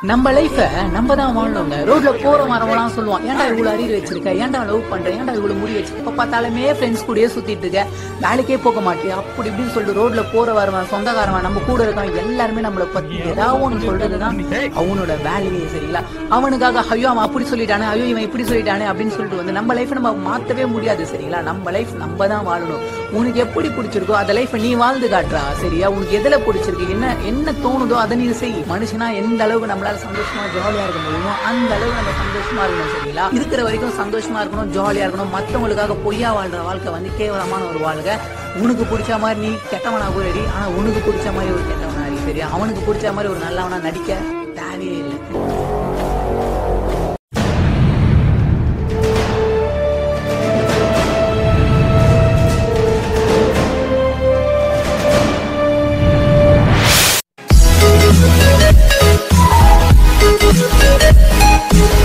நம்ம லைஃப நம்ம தான் வாழணுங்க ரோட்ல போற வரவங்களாம் சொல்லுவான் ஏன்டா இவ்வளவு அறிவு வச்சிருக்க ஏன்டா லவ் பண்ற ஏன்டா இவ்வளவு முடி வச்சிருக்க இப்ப பார்த்தாலுமே ஃப்ரெண்ட்ஸ் கூடயே சுத்திட்டு இருக்க வேலைக்கே போக மாட்டியா அப்படி இப்படின்னு சொல்லிட்டு ரோட்ல போற வரவன் சொந்தக்காரவன் நம்ம கூட இருக்கவன் எல்லாருமே நம்மள பத்தி ஏதாவது ஒண்ணு சொல்றதுதான் அவனோட வேலையே சரிங்களா அவனுக்காக ஐயோ அவன் அப்படி சொல்லிட்டானே ஐயோ இவன் இப்படி சொல்லிட்டானே அப்படின்னு சொல்லிட்டு வந்து நம்ம லைஃப் நம்ம மாத்தவே முடியாது சரிங்களா நம்ம லைஃப் நம்ம தான் வாழணும் உனக்கு எப்படி பிடிச்சிருக்கோ அந்த லைஃப் நீ வாழ்ந்து காட்டுறா சரியா உனக்கு எதுல பிடிச்சிருக்கு என்ன என்ன தோணுதோ அதை நீ செய் மனுஷனா எந்த அளவுக்கு நம்மளால சந்தோஷமா ஜாலியா இருக்க முடியுமோ அந்த அளவுக்கு நம்ம சந்தோஷமா இருக்கணும் சரிங்களா இருக்கிற வரைக்கும் சந்தோஷமா இருக்கணும் ஜாலியா இருக்கணும் மத்தவங்களுக்காக பொய்யா வாழ்ற வாழ்க்கை வந்து கேவலமான ஒரு வாழ்க்கை உனக்கு பிடிச்ச மாதிரி நீ கெட்டவனாகவும் ரெடி ஆனா உனக்கு பிடிச்ச மாதிரி ஒரு கெட்டவனா இரு சரியா அவனுக்கு பிடிச்ச மாதிரி ஒரு நல்லவனா நடிக்க தேவையே இல்லை Thank you.